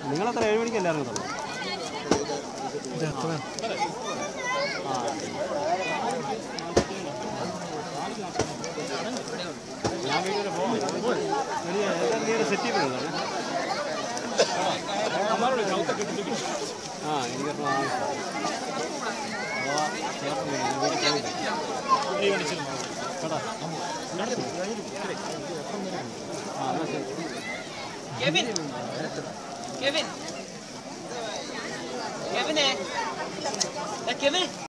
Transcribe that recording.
നിങ്ങളത്ര ഏഴ് മണിക്കല്ലേ ഇറങ്ങത്തുള്ളൂ ഞാൻ വീട്ടിൽ പോകാം സെറ്റ് ചെയ്യപ്പെടുന്നതാണ് ആ എനിക്കപ്പോൾ കേട്ടോ ആ എന്നാൽ ശരി കെവിൻ കെവിൻ കെവിനെ കെവിൻ